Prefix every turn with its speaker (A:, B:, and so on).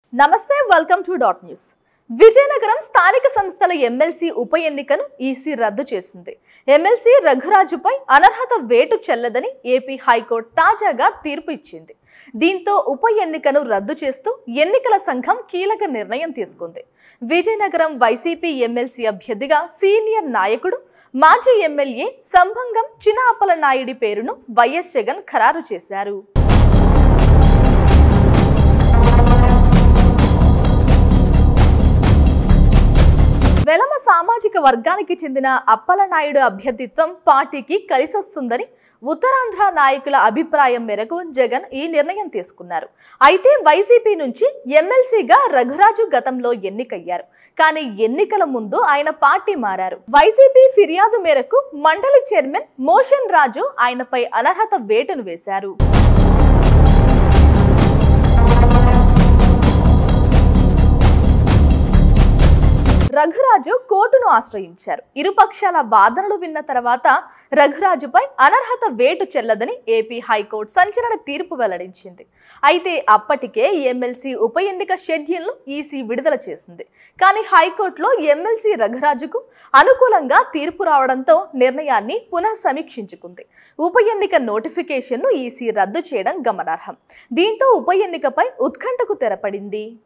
A: నమస్తే welcome to dot news Vizianagaram స్థానిక సంస్థల ఎమ్మెల్సీ ఉప ఎన్నికను ఈసీ రద్దు చేసింది ఎమ్మెల్సీ రఘురాజుపై అనర్హత వేటు చెల్లదని ఏపీ హైకోర్టు తాజాగా తీర్పు ఇచ్చింది దీంతో ఉప ఎన్నికను రద్దు చేస్తూ ఎన్నికల సంఘం కీలక నిర్ణయం తీసుకుంది విజయనగరం వైసీపీ ఎమ్మెల్సీ అభ్యర్థిగా సీనియర్ నాయకుడు మాజీ ఎమ్మెల్యే సంభంగం చినాపల నాయుడి పేరును వైఎస్ జగన్ ఖరారు చేశారు వెలమ సామాజిక వర్గానికి చెందిన అప్పలనాయుడు అభ్యర్థిత్వం పార్టీకి కలిసొస్తుందని ఉత్తరాంధ్ర నాయకుల అభిప్రాయం మేరకు జగన్ ఈ నిర్ణయం తీసుకున్నారు అయితే వైసీపీ నుంచి ఎమ్మెల్సీగా రఘురాజు గతంలో ఎన్నికయ్యారు కానీ ఎన్నికల ముందు ఆయన పార్టీ మారారు వైసీపీ ఫిర్యాదు మేరకు మండలి చైర్మన్ మోషన్ రాజు ఆయనపై అనర్హత వేటును వేశారు రఘురాజు కోర్టును ఆశ్రయించారు ఇరుపక్షాల వాదనలు విన్న తర్వాత రఘురాజుపై అనర్హత వేటు చెల్లదని ఏపీ హైకోర్టు సంచలన తీర్పు వెల్లడించింది అయితే అప్పటికే ఎమ్మెల్సీ ఉప ఎన్నిక షెడ్యూల్ను ఈసీ విడుదల చేసింది కానీ హైకోర్టులో ఎమ్మెల్సీ రఘురాజుకు అనుకూలంగా తీర్పు రావడంతో నిర్ణయాన్ని పునః సమీక్షించుకుంది ఉప ఎన్నిక నోటిఫికేషన్ను ఈసీ రద్దు చేయడం గమనార్హం దీంతో ఉప ఎన్నికపై ఉత్కంఠకు తెరపడింది